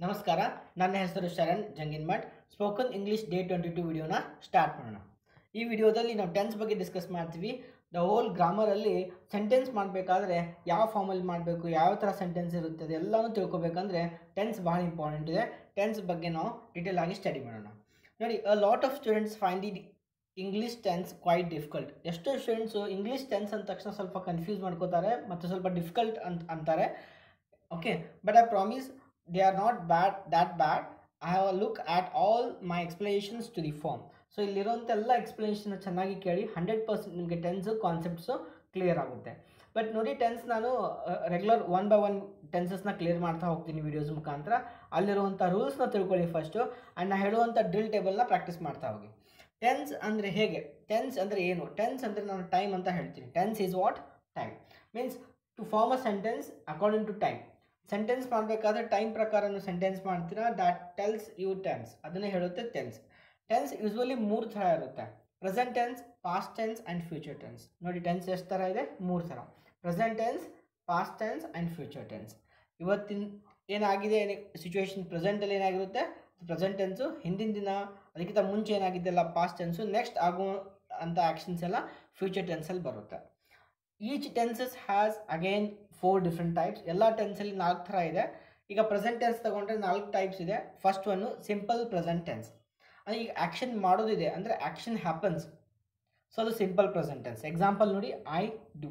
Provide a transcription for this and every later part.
ನಮಸ್ಕಾರ ನನ್ನ ಹೆಸರು Sharan Janginmath spoken English day twenty two ವಿಡಿಯೋನ ಸ್ಟಾರ್ಟ್ ಮಾಡೋಣ ಈ ವಿಡಿಯೋದಲ್ಲಿ ನಾವು ಟೆನ್ಸ್ ಬಗ್ಗೆ ಡಿಸ್ಕಸ್ ಮಾಡ್ತೀವಿ ದ ಹೋಲ್ ಗ್ರಾಮರಲ್ಲಿ ಸೆಂಟೆನ್ಸ್ ಮಾಡಬೇಕಾದ್ರೆ ಯಾವ ಫಾರ್ಮಲ್ಲಿ ಮಾಡಬೇಕು ಯಾವ ಥರ ಸೆಂಟೆನ್ಸ್ ಇರುತ್ತೆ ಅದೆಲ್ಲನೂ ತಿಳ್ಕೊಬೇಕಂದ್ರೆ ಟೆನ್ಸ್ ಭಾಳ ಇಂಪಾರ್ಟೆಂಟ್ ಇದೆ ಟೆನ್ಸ್ ಬಗ್ಗೆ ನಾವು ಡೀಟೇಲ್ ಆಗಿ ಸ್ಟಡಿ ಮಾಡೋಣ ನೋಡಿ a lot of students find the English tense quite difficult ಎಷ್ಟೋ ಸ್ಟೂಡೆಂಟ್ಸು ಇಂಗ್ಲೀಷ್ ಟೆನ್ಸ್ ಅಂದ ತಕ್ಷಣ ಸ್ವಲ್ಪ ಕನ್ಫ್ಯೂಸ್ ಮಾಡ್ಕೋತಾರೆ ಮತ್ತು ಸ್ವಲ್ಪ ಡಿಫಿಕಲ್ಟ್ ಅಂತ ಅಂತಾರೆ okay but I promise they are not bad that bad I have a look at all my explanations to the form so ಇಲ್ಲಿರೋಂಥ ಎಲ್ಲ ಎಕ್ಸ್ಪ್ಲನೇಷನ್ ಚೆನ್ನಾಗಿ ಕೇಳಿ ಹಂಡ್ರೆಡ್ ಪರ್ಸೆಂಟ್ ನಿಮಗೆ ಟೆನ್ಸು ಕಾನ್ಸೆಪ್ಟ್ಸು ಕ್ಲಿಯರ್ ಆಗುತ್ತೆ ಬಟ್ ನೋಡಿ ಟೆನ್ಸ್ ನಾನು ರೆಗ್ಯುಲರ್ ಒನ್ ಬೈ ಒನ್ ಟೆನ್ಸಸ್ನ clear ಮಾಡ್ತಾ ಹೋಗ್ತೀನಿ ವೀಡಿಯೋಸ್ ಮುಖಾಂತರ ಅಲ್ಲಿರುವಂಥ ರೂಲ್ಸ್ನ ತಿಳ್ಕೊಳ್ಳಿ ಫಸ್ಟು ಆ್ಯಂಡ್ ನಾ ಹೇಳುವಂಥ ಡ್ರಿಲ್ ಟೇಬಲ್ನ ಪ್ರಾಕ್ಟೀಸ್ ಮಾಡ್ತಾ ಹೋಗಿ ಟೆನ್ಸ್ ಅಂದರೆ ಹೇಗೆ ಟೆನ್ಸ್ ಅಂದರೆ ಏನು ಟೆನ್ಸ್ ಅಂದರೆ ನಾನು ಟೈಮ್ ಅಂತ ಹೇಳ್ತೀನಿ tense is what time means to form a sentence according to time sentence ಮಾಡಬೇಕಾದ್ರೆ ಟೈಮ್ ಪ್ರಕಾರ ನೀವು ಸೆಂಟೆನ್ಸ್ ಮಾಡ್ತೀರಾ ದ್ಯಾಟ್ ಟೆಲ್ಸ್ ಯು ಟೆನ್ಸ್ ಅದನ್ನೇ ಹೇಳುತ್ತೆ ಟೆನ್ಸ್ ಟೆನ್ಸ್ ಯೂಸ್ವಲಿ ಮೂರು ಥರ ಇರುತ್ತೆ present tense past tense and future tense ನೋಡಿ ಟೆನ್ಸ್ ಎಷ್ಟು ಥರ ಇದೆ ಮೂರು ಥರ present tense past tense and future tense ಇವತ್ತಿನ ಏನಾಗಿದೆ ಸಿಚುವೇಶನ್ ಪ್ರೆಸೆಂಟಲ್ಲಿ ಏನಾಗಿರುತ್ತೆ ಪ್ರೆಸೆಂಟ್ ಟೆನ್ಸು ಹಿಂದಿನ ದಿನ ಅದಕ್ಕಿಂತ ಮುಂಚೆ ಏನಾಗಿದ್ದೆಲ್ಲ ಪಾಸ್ಟ್ ಟೆನ್ಸು ನೆಕ್ಸ್ಟ್ ಆಗೋ ಅಂಥ ಆ್ಯಕ್ಷನ್ಸ್ ಎಲ್ಲ ಫ್ಯೂಚರ್ ಟೆನ್ಸಲ್ಲಿ ಬರುತ್ತೆ each tenses has again four different types ಎಲ್ಲ ಟೆನ್ಸಲ್ಲಿ ನಾಲ್ಕು ಥರ ಇದೆ ಈಗ ಪ್ರೆಸೆಂಟ್ ಟೆನ್ಸ್ ತಗೊಂಡ್ರೆ ನಾಲ್ಕು ಟೈಪ್ಸ್ ಇದೆ first one simple present tense ಅಂದರೆ ಈಗ ಆ್ಯಕ್ಷನ್ ಮಾಡೋದಿದೆ ಅಂದರೆ ಆ್ಯಕ್ಷನ್ ಹ್ಯಾಪನ್ಸ್ ಸೊ ಅದು ಸಿಂಪಲ್ ಪ್ರೆಸೆಂಟ್ ಟೆನ್ಸ್ ಎಕ್ಸಾಂಪಲ್ ನೋಡಿ ಐ ಡು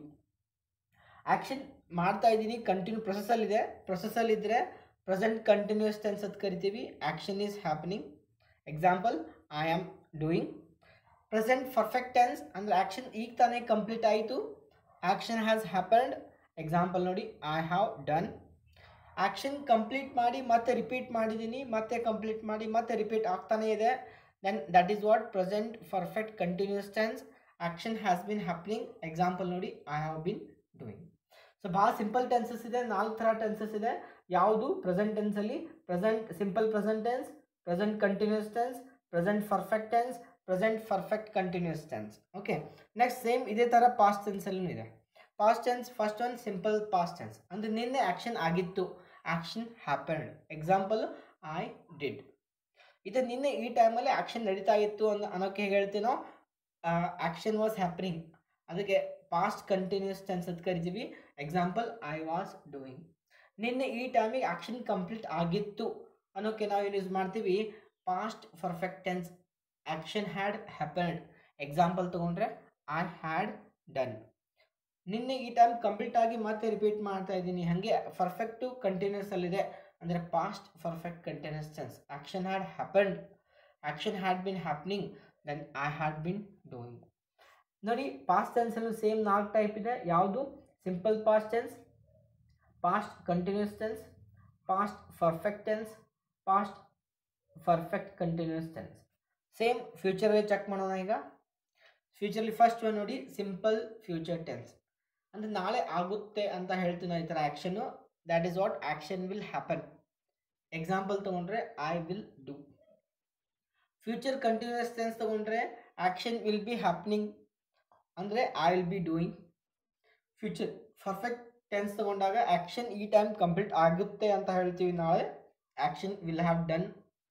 ಆ್ಯಕ್ಷನ್ ಮಾಡ್ತಾ ಇದ್ದೀನಿ ಕಂಟಿನ್ಯೂ ಪ್ರೊಸೆಸಲ್ಲಿದೆ ಪ್ರೊಸೆಸಲ್ಲಿದ್ದರೆ ಪ್ರೆಸೆಂಟ್ ಕಂಟಿನ್ಯೂಸ್ ಟೆನ್ಸ್ ಅಂತ ಕರಿತೀವಿ action is happening example I am doing present perfect tense ಅಂದರೆ ಆ್ಯಕ್ಷನ್ ಈಗ ತಾನೇ ಕಂಪ್ಲೀಟ್ ಆಯಿತು ಆ್ಯಕ್ಷನ್ ಹ್ಯಾಸ್ ಹ್ಯಾಪನ್ಡ್ ಎಕ್ಸಾಂಪಲ್ ನೋಡಿ I have done action complete ಮಾಡಿ ಮತ್ತೆ ರಿಪೀಟ್ ಮಾಡಿದ್ದೀನಿ ಮತ್ತೆ ಕಂಪ್ಲೀಟ್ ಮಾಡಿ ಮತ್ತೆ ರಿಪೀಟ್ ಆಗ್ತಾನೇ ಇದೆ then that is what present perfect continuous tense action has been happening example ನೋಡಿ I have been doing so ಭಾಳ ಸಿಂಪಲ್ ಟೆನ್ಸಸ್ ಇದೆ ನಾಲ್ಕು ಥರ ಟೆನ್ಸಸ್ ಇದೆ ಯಾವುದು ಪ್ರೆಸೆಂಟ್ ಟೆನ್ಸಲ್ಲಿ present simple present tense present continuous tense present perfect tense present perfect continuous tense okay next same ಇದೇ ಥರ ಪಾಸ್ಟ್ ಟೆನ್ಸಲ್ಲೂ ಇದೆ past tense first one simple past tense ಅಂದರೆ ನಿನ್ನೆ ಆ್ಯಕ್ಷನ್ ಆಗಿತ್ತು action happened example I did ಇದು ನಿನ್ನೆ ಈ ಟೈಮಲ್ಲಿ ಆ್ಯಕ್ಷನ್ ನಡೀತಾ ಇತ್ತು ಅನ್ನೋ ಅನ್ನೋಕ್ಕೆ ಹೇಗೆ ಹೇಳ್ತೀನೋ ಆ್ಯಕ್ಷನ್ ವಾಸ್ ಹ್ಯಾಪನಿಂಗ್ ಅದಕ್ಕೆ ಪಾಸ್ಟ್ ಕಂಟಿನ್ಯೂಸ್ ಟೆನ್ಸ್ ಅಂತ ಕರಿತೀವಿ ಎಕ್ಸಾಂಪಲ್ ಐ ವಾಸ್ ಡೂಯಿಂಗ್ ನಿನ್ನೆ ಈ ಟೈಮಿಗೆ ಆ್ಯಕ್ಷನ್ ಕಂಪ್ಲೀಟ್ ಆಗಿತ್ತು ಅನ್ನೋಕ್ಕೆ ನಾವು ಏನು ಯೂಸ್ ಮಾಡ್ತೀವಿ past perfect tense action had happened example ತೊಗೊಂಡ್ರೆ ಐ ಹ್ಯಾಡ್ ಡನ್ ನಿನ್ನೆ ಈ ಟೈಮ್ ಕಂಪ್ಲೀಟ್ ಆಗಿ ಮತ್ತೆ ರಿಪೀಟ್ ಮಾಡ್ತಾ ಇದ್ದೀನಿ ಹಾಗೆ ಪರ್ಫೆಕ್ಟು ಕಂಟಿನ್ಯೂಸ್ ಅಲ್ಲಿದೆ ಅಂದರೆ past perfect continuous tense action had happened action had been happening then I had been doing ನೋಡಿ ಪಾಸ್ಟ್ ಟೆನ್ಸಲ್ಲೂ ಸೇಮ್ ನಾಲ್ಕು ಟೈಪ್ ಇದೆ ಯಾವುದು simple past tense past continuous tense past perfect tense past perfect continuous tense same ಫ್ಯೂಚರ್ಗೆ check ಮಾಡೋಣ ಈಗ ಫ್ಯೂಚರ್ಲಿ first one ನೋಡಿ ಸಿಂಪಲ್ ಫ್ಯೂಚರ್ ಟೆನ್ಸ್ ಅಂದರೆ ನಾಳೆ ಆಗುತ್ತೆ ಅಂತ ಹೇಳ್ತೀನಿ ಈ ಥರ action that is what action will happen example ತೊಗೊಂಡ್ರೆ I will do future continuous tense ತೊಗೊಂಡ್ರೆ ಆ್ಯಕ್ಷನ್ ವಿಲ್ ಬಿ ಹ್ಯಾಪ್ನಿಂಗ್ ಅಂದರೆ I will be doing future perfect tense ತೊಗೊಂಡಾಗ ಆ್ಯಕ್ಷನ್ ಈ ಟೈಮ್ ಕಂಪ್ಲೀಟ್ ಆಗುತ್ತೆ ಅಂತ ಹೇಳ್ತೀವಿ ನಾಳೆ action will have done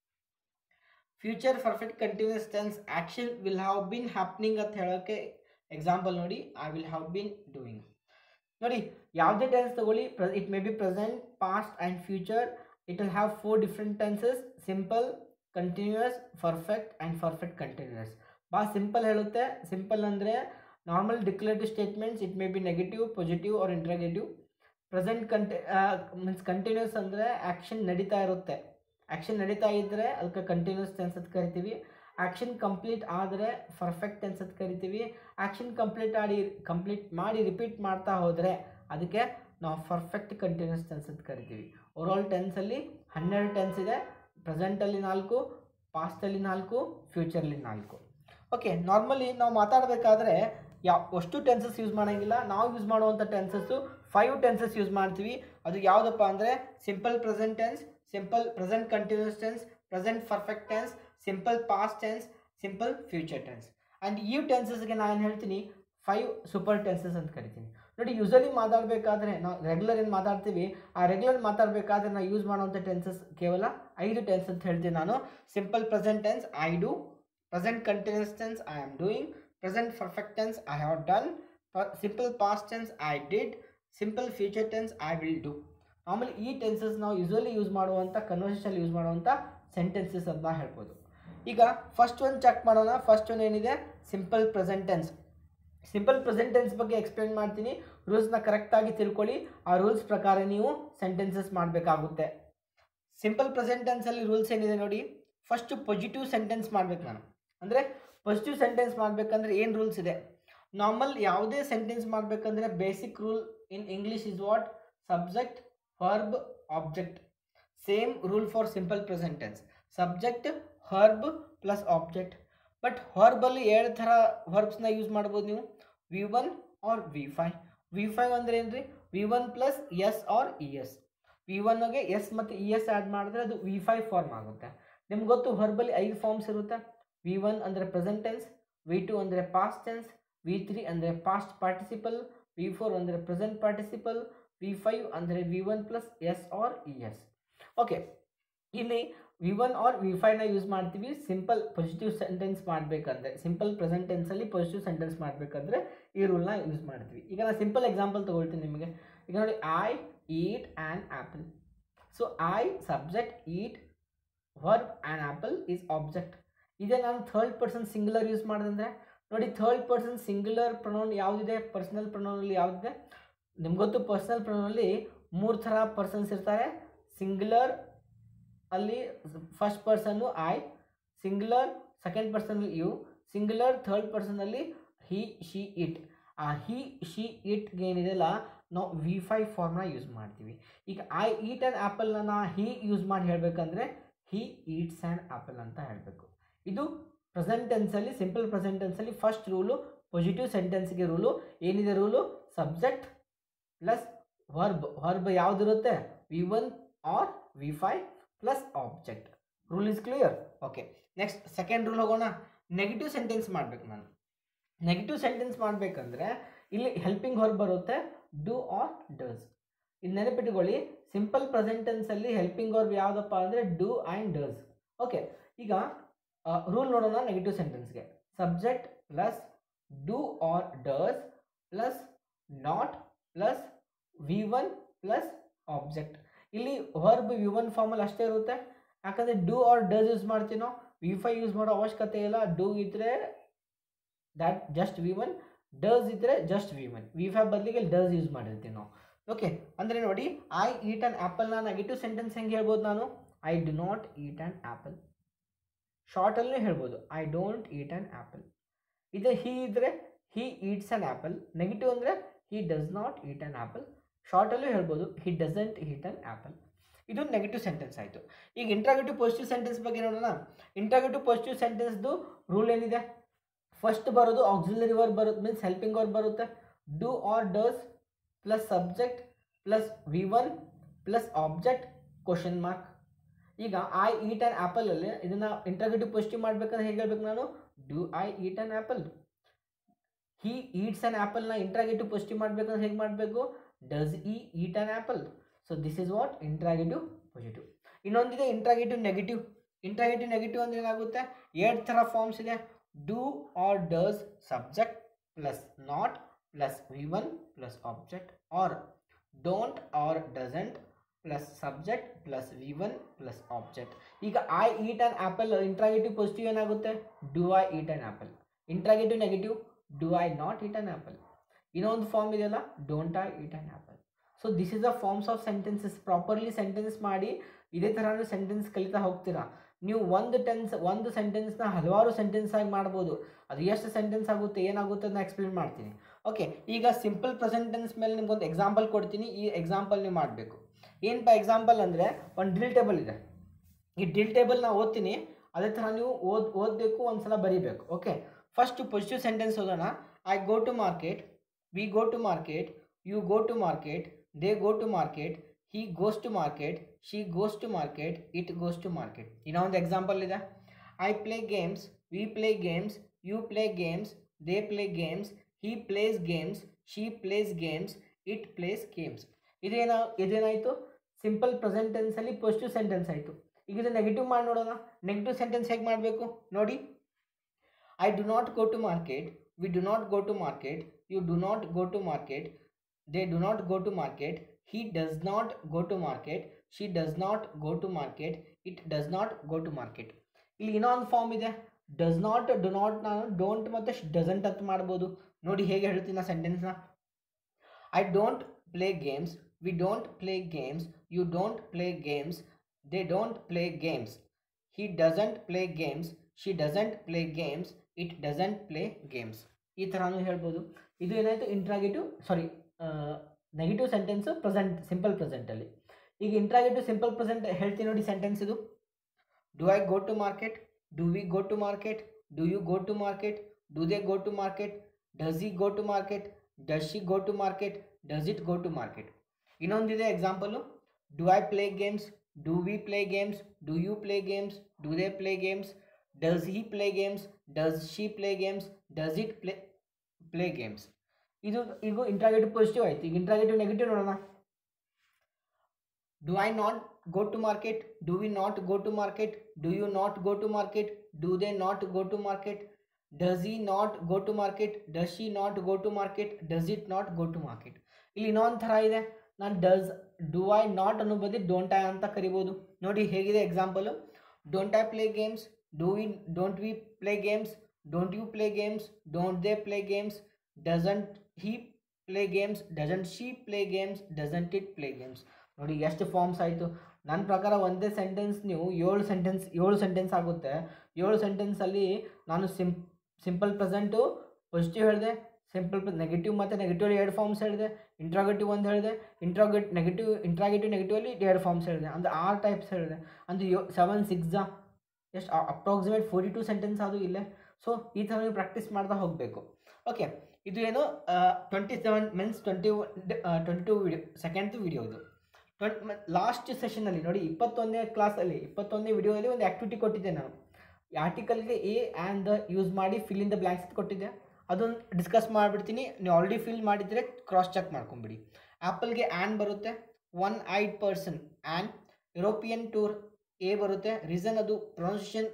future perfect continuous tense action will have been happening ಅಂತ ಹೇಳೋಕ್ಕೆ ಎಕ್ಸಾಂಪಲ್ ನೋಡಿ I will have been doing ನೋಡಿ ಯಾವುದೇ ಟೆನ್ಸ್ ತಗೊಳ್ಳಿ it may be present past and future it will have four different tenses simple continuous perfect and perfect continuous ಭಾಳ simple ಹೇಳುತ್ತೆ simple ಅಂದರೆ normal declarative statements it may be negative positive or interrogative present ಕಂಟಿ means continuous ಅಂದರೆ action ನಡೀತಾ ಇರುತ್ತೆ action ನಡೀತಾ ಇದ್ದರೆ ಅದಕ್ಕೆ ಕಂಟಿನ್ಯೂಸ್ ಟೆನ್ಸ್ ಅಂತ ಕರಿತೀವಿ ಆ್ಯಕ್ಷನ್ ಕಂಪ್ಲೀಟ್ ಆದರೆ ಪರ್ಫೆಕ್ಟ್ ಟೆನ್ಸ್ ಅಂತ ಕರಿತೀವಿ ಆ್ಯಕ್ಷನ್ ಕಂಪ್ಲೀಟ್ ಆಡಿ ಕಂಪ್ಲೀಟ್ ಮಾಡಿ ರಿಪೀಟ್ ಮಾಡ್ತಾ ಹೋದರೆ ಅದಕ್ಕೆ ನಾವು ಪರ್ಫೆಕ್ಟ್ ಕಂಟಿನ್ಯೂಸ್ ಟೆನ್ಸ್ ಅಂತ ಕರಿತೀವಿ ಓವರಾಲ್ ಟೆನ್ಸಲ್ಲಿ ಹನ್ನೆರಡು ಟೆನ್ಸ್ ಇದೆ ಪ್ರೆಸೆಂಟಲ್ಲಿ ನಾಲ್ಕು ಪಾಸ್ಟಲ್ಲಿ ನಾಲ್ಕು ಫ್ಯೂಚರ್ಲಿ ನಾಲ್ಕು ಓಕೆ ನಾರ್ಮಲಿ ನಾವು ಮಾತಾಡಬೇಕಾದ್ರೆ ಯಾವ ಅಷ್ಟು ಟೆನ್ಸಸ್ ಯೂಸ್ ಮಾಡೋಂಗಿಲ್ಲ ನಾವು ಯೂಸ್ ಮಾಡುವಂಥ ಟೆನ್ಸಸ್ಸು ಫೈವ್ ಟೆನ್ಸಸ್ ಯೂಸ್ ಮಾಡ್ತೀವಿ ಅದು ಯಾವುದಪ್ಪ ಅಂದರೆ simple present tense simple present continuous tense present perfect tense simple past tense simple future tense and ಈ ಟೆನ್ಸಸ್ಗೆ ನಾನು ಹೇಳ್ತೀನಿ ಫೈವ್ ಸೂಪರ್ ಟೆನ್ಸಸ್ ಅಂತ ಕರಿತೀನಿ ನೋಡಿ ಯೂಸಲಿ ಮಾತಾಡಬೇಕಾದ್ರೆ ನಾವು ರೆಗ್ಯುಲರ್ ಏನು ಮಾತಾಡ್ತೀವಿ ಆ ರೆಗ್ಯುಲರ್ ಮಾತಾಡಬೇಕಾದ್ರೆ ನಾವು ಯೂಸ್ ಮಾಡುವಂಥ ಟೆನ್ಸಸ್ ಕೇವಲ ಐದು ಟೆನ್ಸ್ ಅಂತ ಹೇಳ್ತೀನಿ ನಾನು simple present tense I do present continuous tense I am doing present perfect tense I have done simple past tense I did simple future tense I will do ಆಮೇಲೆ ಈ ಟೆನ್ಸಸ್ ನಾವು ಯೂಸಲಿ ಯೂಸ್ ಮಾಡುವಂಥ conversation use ಮಾಡುವಂಥ sentences ಅಂತ ಹೇಳ್ಬೋದು ಈಗ first ಒಂದು ಚೆಕ್ ಮಾಡೋಣ ಫಸ್ಟ್ ಒಂದು ಏನಿದೆ simple present tense simple present tense ಬಗ್ಗೆ ಎಕ್ಸ್ಪ್ಲೇನ್ ಮಾಡ್ತೀನಿ ರೂಲ್ಸ್ನ ಕರೆಕ್ಟಾಗಿ ತಿಳ್ಕೊಳ್ಳಿ ಆ ರೂಲ್ಸ್ ಪ್ರಕಾರ ನೀವು ಸೆಂಟೆನ್ಸಸ್ ಮಾಡಬೇಕಾಗುತ್ತೆ ಸಿಂಪಲ್ ಪ್ರೆಸೆಂಟ್ ಟೆನ್ಸಲ್ಲಿ ರೂಲ್ಸ್ ಏನಿದೆ ನೋಡಿ ಫಸ್ಟು ಪಾಸಿಟಿವ್ ಸೆಂಟೆನ್ಸ್ ಮಾಡ್ಬೇಕು ನಾನು ಅಂದರೆ ಪಾಸಿಟಿವ್ ಸೆಂಟೆನ್ಸ್ ಮಾಡಬೇಕಂದ್ರೆ ಏನು ರೂಲ್ಸ್ ಇದೆ ನಾರ್ಮಲ್ ಯಾವುದೇ ಸೆಂಟೆನ್ಸ್ ಮಾಡಬೇಕಂದ್ರೆ basic rule in English is what subject verb object same rule for simple present tense subject verb plus object but ಹರ್ಬಲ್ಲಿ ಎರಡು ಥರ ವರ್ಬ್ಸ್ನ ಯೂಸ್ ಮಾಡ್ಬೋದು ನೀವು V one or V five V five ಅಂದರೆ ಏನು ರೀ V one plus S or E S V ಒನ್ಗೆ ಎಸ್ ಮತ್ತು ಇ ಎಸ್ ಆ್ಯಡ್ ಮಾಡಿದ್ರೆ ಅದು ವಿ ಫೈವ್ ಫಾರ್ಮ್ ಆಗುತ್ತೆ ನಿಮ್ಗೆ ಗೊತ್ತು ಹರ್ಬಲ್ಲಿ ಐದು ಫಾರ್ಮ್ಸ್ ಇರುತ್ತೆ ವಿ ಒನ್ ಅಂದರೆ ಪ್ರೆಸೆಂಟ್ ಟೆನ್ಸ್ ವಿ ಟು ಅಂದರೆ ಪಾಸ್ಟ್ ಟೆನ್ಸ್ ವಿ ತ್ರೀ ಅಂದರೆ ಪಾಸ್ಟ್ ಪಾರ್ಟಿಸಿಪಲ್ ವಿ ಫೋರ್ ಅಂದರೆ ಪ್ರೆಸೆಂಟ್ ಪಾರ್ಟಿಸಿಪಲ್ ವಿ ಫೈವ್ ಅಂದರೆ V one plus S or E S okay ಇಲ್ಲಿ ವಿ ಒನ್ ಆರ್ ವಿ ಫೈವ್ನ use ಮಾಡ್ತೀವಿ simple positive sentence ಮಾಡಬೇಕಂದ್ರೆ simple present ಟೆನ್ಸಲ್ಲಿ positive sentence ಮಾಡಬೇಕಂದ್ರೆ ಈ ರೂಲ್ನ ಯೂಸ್ ಮಾಡ್ತೀವಿ ಈಗ ನಾನು ಸಿಂಪಲ್ ಎಕ್ಸಾಂಪಲ್ ತೊಗೊಳ್ತೀನಿ ನಿಮಗೆ ಈಗ ನೋಡಿ I eat an apple so I subject eat verb an apple is object ಇದೇ ನಾನು ಥರ್ಡ್ ಪರ್ಸನ್ ಸಿಂಗುಲರ್ ಯೂಸ್ ಮಾಡಿದ್ರೆ ನೋಡಿ ಥರ್ಡ್ ಪರ್ಸನ್ ಸಿಂಗುಲರ್ ಪ್ರೊನೌನ್ ಯಾವುದಿದೆ ಪರ್ಸನಲ್ ಪ್ರೊನೌನಲ್ಲಿ ಯಾವುದಿದೆ ನಿಮ್ಗೆ ಗೊತ್ತು ಪರ್ಸನಲ್ ಪ್ರೊನೌನಲ್ಲಿ ಮೂರು ಥರ ಪರ್ಸನ್ಸ್ ಇರ್ತಾರೆ ಸಿಂಗುಲರ್ ಅಲ್ಲಿ first person I singular second person you singular third ಪರ್ಸನಲ್ಲಿ ಹಿ ಶಿ ಇಟ್ ಆ ಹಿ ಶಿ ಇಟ್ಗೆ ಏನಿದೆಲ್ಲ ನಾವು ವಿ ಫೈವ್ ಫಾರ್ಮ್ನ ಯೂಸ್ ಮಾಡ್ತೀವಿ ಈಗ ಐ ಈಟ್ ಆ್ಯನ್ ಆ್ಯಪಲ್ನ ನಾ ಹಿ ಯೂಸ್ ಮಾಡಿ ಹೇಳಬೇಕಂದ್ರೆ ಹಿ ಈಟ್ಸ್ ಆ್ಯನ್ ಆ್ಯಪಲ್ ಅಂತ ಹೇಳಬೇಕು ಇದು ಪ್ರೆಸೆಂಟ್ ಟೆನ್ಸಲ್ಲಿ ಸಿಂಪಲ್ ಪ್ರೆಸೆಂಟ್ ಟೆನ್ಸಲ್ಲಿ ಫಸ್ಟ್ ರೂಲು ಪಾಸಿಟಿವ್ ಸೆಂಟೆನ್ಸ್ಗೆ ರೂಲು ಏನಿದೆ rule subject plus verb verb ಯಾವುದಿರುತ್ತೆ V one or V five plus object rule is clear okay next second rule ಹೋಗೋಣ ನೆಗೆಟಿವ್ ಸೆಂಟೆನ್ಸ್ ಮಾಡಬೇಕು ನಾನು ನೆಗೆಟಿವ್ ಸೆಂಟೆನ್ಸ್ ಮಾಡಬೇಕಂದ್ರೆ ಇಲ್ಲಿ ಹೆಲ್ಪಿಂಗ್ ಹೊರ ಬರುತ್ತೆ ಡೂ ಆರ್ ಡಸ್ ಇದು ನೆನಪಿಟ್ಟುಕೊಳ್ಳಿ ಸಿಂಪಲ್ ಪ್ರೆಸೆಂಟೆನ್ಸಲ್ಲಿ ಹೆಲ್ಪಿಂಗ್ ವರ್ಬ್ ಯಾವುದಪ್ಪ ಅಂದರೆ ಡೂ ಆ್ಯಂಡ್ ಡಸ್ ಓಕೆ ಈಗ ರೂಲ್ ನೋಡೋಣ ನೆಗೆಟಿವ್ ಸೆಂಟೆನ್ಸ್ಗೆ subject plus do or does plus not plus V one plus object ಇಲ್ಲಿ ವರ್ಬ್ ವಿ ಒನ್ ಫಾರ್ಮಲ್ಲಿ ಅಷ್ಟೇ ಇರುತ್ತೆ ಯಾಕಂದರೆ ಡೂ ಆರ್ ಡಸ್ ಯೂಸ್ ಮಾಡ್ತೀವಿ ನಾವು ವಿ ಫೈ ಯೂಸ್ ಮಾಡೋ ಅವಶ್ಯಕತೆ ಇಲ್ಲ ಡೂ ಇದ್ದರೆ that just V one does ಇದ್ದರೆ just V one V five ಬದಲಿಗೆ ಡಸ್ ಯೂಸ್ ಮಾಡಿರ್ತೀವಿ ನಾವು ಓಕೆ ಅಂದರೆ ನೋಡಿ ಐ ಈಟ್ ಆ್ಯನ್ ಆ್ಯಪಲ್ನ ನೆಗೆಟಿವ್ ಸೆಂಟೆನ್ಸ್ ಹೆಂಗೆ ಹೇಳ್ಬೋದು ನಾನು I do not eat an apple ಶಾರ್ಟಲ್ಲೂ ಹೇಳ್ಬೋದು I don't eat an apple ಇದೇ ಹಿ ಇದ್ದರೆ he eats an apple negative ಅಂದರೆ he does not eat an apple ಶಾರ್ಟಲ್ಲೂ ಹೇಳ್ಬೋದು he doesn't eat an apple ಇದು ನೆಗೆಟಿವ್ ಸೆಂಟೆನ್ಸ್ ಆಯಿತು ಈಗ ಇಂಟ್ರಾಗೇಟಿವ್ ಪಾಸಿಟಿವ್ ಸೆಂಟೆನ್ಸ್ ಬಗ್ಗೆ ನೋಡೋಣ ಇಂಟ್ರಾಗೇಟಿವ್ ಪಾಸಿಟಿವ್ ಸೆಂಟೆನ್ಸ್ದು ರೂಲ್ ಏನಿದೆ ಫಸ್ಟ್ ಬರೋದು ಆಕ್ಸಿಲರಿ ವರ್ಬ್ ಬರುತ್ತೆ ಮೀನ್ಸ್ ಹೆಲ್ಪಿಂಗ್ ವರ್ಬ್ ಬರುತ್ತೆ do or does plus subject plus V one plus object question mark ಈಗ ಐ ಈಟ್ ಆ್ಯನ್ ಆ್ಯಪಲಲ್ಲಿ ಇದನ್ನು ಇಂಟ್ರಾಗೇಟಿವ್ ಪಾಸಿಟಿವ್ ಮಾಡ್ಬೇಕಂದ್ರೆ ಹೇಗೆ ಹೇಳ್ಬೇಕು ನಾನು do I eat an apple he eats an ಆ್ಯಪಲ್ನ ಇಂಟ್ರಾಗೇಟಿವ್ ಪಾಸಿಟಿವ್ ಮಾಡಬೇಕಂದ್ರೆ ಹೇಗೆ ಮಾಡಬೇಕು does he eat an apple so this is what interrogative positive ಇನ್ನೊಂದಿದೆ ಇಂಟ್ರಾಗೇಟಿವ್ ನೆಗೆಟಿವ್ ಇಂಟ್ರಾಗೇಟಿವ್ ನೆಗೆಟಿವ್ ಅಂದರೆ ಏನಾಗುತ್ತೆ ಎರಡು ಥರ ಫಾರ್ಮ್ಸ್ ಇದೆ do or does subject plus not plus V one plus object or don't or doesn't plus subject plus V one plus object ಈಗ I eat an apple interrogative positive ಏನಾಗುತ್ತೆ do I eat an apple interrogative negative do I not eat an apple ಇನ್ನೊಂದು form ಇದೆಯಲ್ಲ don't I eat an apple so this is the forms of sentences properly sentence ಮಾಡಿ ಇದೇ ಥರನೂ sentence ಕಲಿತಾ ಹೋಗ್ತೀರಾ ನೀವು ಒಂದು ಟೆನ್ಸ್ ಒಂದು ಸೆಂಟೆನ್ಸ್ನ ಹಲವಾರು ಸೆಂಟೆನ್ಸ್ ಆಗಿ ಮಾಡ್ಬೋದು ಅದು ಎಷ್ಟು ಸೆಂಟೆನ್ಸ್ ಆಗುತ್ತೆ ಏನಾಗುತ್ತೆ ಅದನ್ನ ಎಕ್ಸ್ಪ್ಲೇನ್ ಮಾಡ್ತೀನಿ ಓಕೆ ಈಗ ಸಿಂಪಲ್ ಪ್ರೆಸೆಂಟೆನ್ಸ್ ಮೇಲೆ ನಿಮ್ಗೊಂದು ಎಕ್ಸಾಂಪಲ್ ಕೊಡ್ತೀನಿ ಈ ಎಕ್ಸಾಂಪಲ್ ನೀವು ಮಾಡಬೇಕು ಏನಪ್ಪ ಎಕ್ಸಾಂಪಲ್ ಅಂದರೆ ಒಂದು ಡ್ರಿಲ್ ಟೇಬಲ್ ಇದೆ ಈ ಡ್ರಿಲ್ ಟೇಬಲ್ ನಾವು ಓದ್ತೀನಿ ಅದೇ ಥರ ನೀವು ಓದ್ ಓದಬೇಕು ಒಂದು ಸಲ ಬರೀಬೇಕು ಓಕೆ ಫಸ್ಟ್ ಪಾಸಿಟಿವ್ ಸೆಂಟೆನ್ಸ್ ಓದೋಣ I go to market we go to market you go to market they go to market he goes to market she goes to market it goes to market ಇನ್ನೊಂದು example ಇದೆ I play games we play games you play games they play games he plays games she plays games it plays games ಇದೇನ ಇದೇನಾಯಿತು simple present ಟೆನ್ಸಲ್ಲಿ positive sentence ಆಯಿತು ಈಗ ಇದು negative ಮಾಡಿ ನೋಡೋಣ ನೆಗೆಟಿವ್ ಸೆಂಟೆನ್ಸ್ ಹೇಗೆ ಮಾಡಬೇಕು ನೋಡಿ I do not go to market we do not go to market you do not go to market they do not go to market he does not go to market she does not go to market it does not go to market ಇಲ್ಲಿ ಇನ್ನೊಂದು form ಇದೆ does not do not ನಾನು don't ಮತ್ತು doesn't ಅಂತ ಮಾಡ್ಬೋದು ನೋಡಿ ಹೇಗೆ ಹೇಳ್ತೀನಿ ನಾ ಸೆಂಟೆನ್ಸ್ನ I don't play games we don't play games you don't play games they don't play games he doesn't play games she doesn't play games it doesn't play games ಈ ಥರನೂ ಹೇಳ್ಬೋದು ಇದು ಏನಾಯಿತು interrogative sorry negative sentence present simple ಪ್ರೆಸೆಂಟಲ್ಲಿ ಈಗ interrogative simple present ಹೇಳ್ತೀನಿ ನೋಡಿ sentence ಇದು do I go to market do we go to market do you go to market do they go to market does he go to market does she go to market does it go to market ಇನ್ನೊಂದಿದೆ example do I play games do we play games do you play games do they play games does he play games does she play games does it play play games ಇದು ಈಗ interrogative positive ಆಯ್ತು ಈಗ interrogative negative ನೋಡೋಣ do I not go to market do we not go to market do you not go to market do they not go to market does he not go to market does she not go to market does it not go to market ಇಲ್ಲಿ ಇನ್ನೊಂದು ಥರ ಇದೆ ನಾನು does do I not ಅನ್ನೋ ಬದಲು don't I ಅಂತ ಕರಿಬೋದು ನೋಡಿ ಹೇಗಿದೆ example don't I play games do we don't we play games don't you play games don't they play games doesn't he play games doesn't she play games doesn't it play games ನೋಡಿ ಎಷ್ಟು forms ಆಯಿತು ನನ್ನ ಪ್ರಕಾರ ಒಂದೇ sentence ನೀವು ಏಳು sentence ಏಳು sentence ಆಗುತ್ತೆ ಏಳು ಸೆಂಟೆನ್ಸಲ್ಲಿ ನಾನು ಸಿಂ ಸಿಂಪಲ್ ಪ್ರೆಸೆಂಟು ಪಾಸಿಟಿವ್ ಹೇಳಿದೆ ಸಿಂಪಲ್ ನೆಗೆಟಿವ್ ಮತ್ತು ನೆಗೆಟಿವ್ ಎರಡು ಫಾರ್ಮ್ಸ್ ಹೇಳಿದೆ ಇಂಟ್ರಾಗೇಟಿವ್ ಒಂದು ಹೇಳಿದೆ ಇಂಟ್ರಾಗೇಟ್ ನೆಗೆಟಿವ್ ಇಂಟ್ರಾಗೇಟಿವ್ ನೆಗೆಟಿವಲ್ಲಿ ಎರಡು ಫಾರ್ಮ್ಸ್ ಹೇಳಿದೆ ಅಂದರೆ ಆರು ಟೈಪ್ಸ್ ಹೇಳಿದೆ ಅಂದರೆ ಯೋ ಸೆವೆನ್ ಸಿಕ್ಸಾ ಎಷ್ಟು ಅಪ್ರಾಕ್ಸಿಮೇಟ್ ಫೋರ್ಟಿ ಟು ಸೆಂಟೆನ್ಸ್ ಅದು ಇಲ್ಲೇ ಸೊ ಈ ಥರ ನೀವು ಪ್ರಾಕ್ಟೀಸ್ ಮಾಡ್ತಾ ಹೋಗಬೇಕು ಓಕೆ ಇದು ಏನು twenty seven means twenty twenty two video second video ಇದು ಟ್ವೆಂಟ್ ಲಾಸ್ಟ್ ಸೆಷನಲ್ಲಿ ನೋಡಿ ಇಪ್ಪತ್ತೊಂದನೇ ಕ್ಲಾಸಲ್ಲಿ ಇಪ್ಪತ್ತೊಂದನೇ ವಿಡಿಯೋದಲ್ಲಿ ಒಂದು ಆ್ಯಕ್ಟಿವಿಟಿ ಕೊಟ್ಟಿದ್ದೆ ನಾನು ಆರ್ಟಿಕಲ್ಗೆ ಎ ಆ್ಯಂಡ್ ದ ಯೂಸ್ ಮಾಡಿ ಫಿಲ್ ಇನ್ ದ ಬ್ಲ್ಯಾಂಕ್ಸ್ ಕೊಟ್ಟಿದ್ದೆ ಅದನ್ನು ಡಿಸ್ಕಸ್ ಮಾಡಿಬಿಡ್ತೀನಿ ನೀವು ಆಲ್ರೆಡಿ ಫಿಲ್ ಮಾಡಿದರೆ ಕ್ರಾಸ್ ಚೆಕ್ ಮಾಡ್ಕೊಂಬಿಡಿ ಆ್ಯಪಲ್ಗೆ ಆ್ಯನ್ ಬರುತ್ತೆ one eyed person an European tour a ಬರುತ್ತೆ ರೀಸನ್ ಅದು ಪ್ರೊನೌನ್ಸಿಯೇಷನ್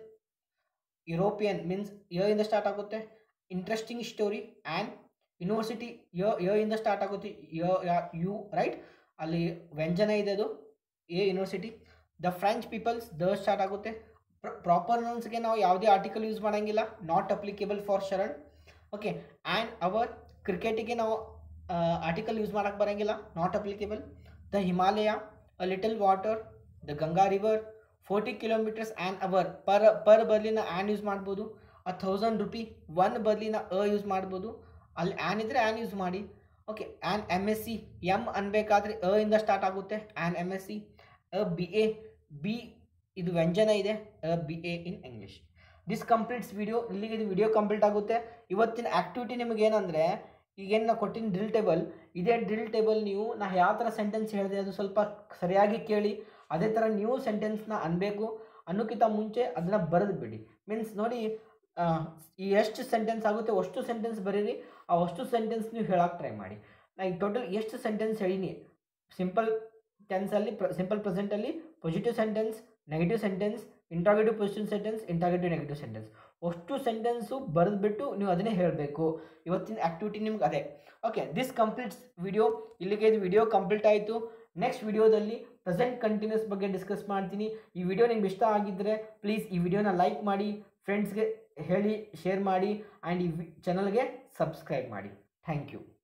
ಯುರೋಪಿಯನ್ ಮೀನ್ಸ್ ಯ ಇಂದ ಸ್ಟಾರ್ಟ್ ಆಗುತ್ತೆ ಇಂಟ್ರೆಸ್ಟಿಂಗ್ ಸ್ಟೋರಿ ಆ್ಯಂಡ್ ಯೂನಿವರ್ಸಿಟಿ ಯ ಯ ಇಂದ ಸ್ಟಾರ್ಟ್ ಆಗುತ್ತೆ ಯ ಯು ರೈಟ್ ಅಲ್ಲಿ ವ್ಯಂಜನ ಇದೆ ಅದು a university the French peoples the start ಆಗುತ್ತೆ ಪ್ರಾಪರ್ ನೌನ್ಸ್ಗೆ ನಾವು ಯಾವುದೇ ಆರ್ಟಿಕಲ್ ಯೂಸ್ ಮಾಡೋಂಗಿಲ್ಲ not applicable for Sharan okay and our ಕ್ರಿಕೆಟಿಗೆ ನಾವು ಆರ್ಟಿಕಲ್ ಯೂಸ್ ಮಾಡೋಕ್ಕೆ ಬರೋಂಗಿಲ್ಲ not applicable the Himalaya a little water the Ganga river forty kilometres an hour per per ಬದಲಿನ ಆ್ಯನ್ ಯೂಸ್ ಮಾಡ್ಬೋದು ಅ ಥೌಸಂಡ್ ರುಪಿ ಒನ್ ಬದಲಿನ ಅ ಯೂಸ್ ಮಾಡ್ಬೋದು ಅಲ್ಲಿ ಆ್ಯನ್ ಇದ್ದರೆ ಆ್ಯನ್ ಯೂಸ್ ಮಾಡಿ okay an M S C M ಅನ್ಬೇಕಾದ್ರೆ ಅ ಇಂದ ಸ್ಟಾರ್ಟ್ ಆಗುತ್ತೆ an M S C a B A B ಇದು ವ್ಯಂಜನ ಇದೆ a B A in English this completes video ಇಲ್ಲಿಗೆ ಇದು ವಿಡಿಯೋ ಕಂಪ್ಲೀಟ್ ಆಗುತ್ತೆ ಇವತ್ತಿನ ಆ್ಯಕ್ಟಿವಿಟಿ ನಿಮಗೆ ಏನಂದರೆ ಈಗೇನು ನಾ ಕೊಟ್ಟಿನ ಡ್ರಿಲ್ ಟೇಬಲ್ ಇದೇ ಡ್ರಿಲ್ ಟೇಬಲ್ ನೀವು ನಾ ಯಾವ ಥರ ಸೆಂಟೆನ್ಸ್ ಹೇಳಿದೆ ಅದು ಸ್ವಲ್ಪ ಸರಿಯಾಗಿ ಕೇಳಿ ಅದೇ ಥರ ನೀವು ಸೆಂಟೆನ್ಸ್ನ ಅನ್ಬೇಕು ಅನ್ನೋಕ್ಕಿಂತ ಮುಂಚೆ ಅದನ್ನು ಬರೆದು ಬಿಡಿ ಮೀನ್ಸ್ ನೋಡಿ ಈ ಎಷ್ಟು ಸೆಂಟೆನ್ಸ್ ಆಗುತ್ತೆ ಅಷ್ಟು ಸೆಂಟೆನ್ಸ್ ಬರೀರಿ ಆ ಅಷ್ಟು ಸೆಂಟೆನ್ಸ್ ನೀವು ಹೇಳಕ್ಕೆ ಟ್ರೈ ಮಾಡಿ ನಾ ಈಗ ಟೋಟಲ್ ಎಷ್ಟು ಸೆಂಟೆನ್ಸ್ ಹೇಳೀನಿ ಸಿಂಪಲ್ ಟೆನ್ಸಲ್ಲಿ ಪ್ರ ಸಿಂಪಲ್ ಪ್ರೆಸೆಂಟಲ್ಲಿ positive sentence negative sentence interrogative positive sentence interrogative negative sentence ಅಷ್ಟು ಸೆಂಟೆನ್ಸು ಬರೆದ್ಬಿಟ್ಟು ನೀವು ಅದನ್ನೇ ಹೇಳಬೇಕು ಇವತ್ತಿನ ಆ್ಯಕ್ಟಿವಿಟಿ ನಿಮ್ಗೆ ಅದೇ ಓಕೆ ದಿಸ್ ಕಂಪ್ಲೀಟ್ಸ್ ವಿಡಿಯೋ ಇಲ್ಲಿಗೆ ಇದು ವಿಡಿಯೋ ಕಂಪ್ಲೀಟ್ ಆಯಿತು ನೆಕ್ಸ್ಟ್ ವಿಡಿಯೋದಲ್ಲಿ ಪ್ರೆಸೆಂಟ್ ಕಂಟಿನ್ಯೂಸ್ ಬಗ್ಗೆ ಡಿಸ್ಕಸ್ ಮಾಡ್ತೀನಿ ಈ ವಿಡಿಯೋ ನಿಮ್ಗೆ ಇಷ್ಟ ಆಗಿದ್ದರೆ ಪ್ಲೀಸ್ ಈ ವಿಡಿಯೋನ ಲೈಕ್ ಮಾಡಿ ಫ್ರೆಂಡ್ಸ್ಗೆ ಹೇಳಿ ಶೇರ್ ಮಾಡಿ ಆ್ಯಂಡ್ ಈ ಚಾನಲ್ಗೆ ಸಬ್ಸ್ಕ್ರೈಬ್ ಮಾಡಿ ಥ್ಯಾಂಕ್ ಯು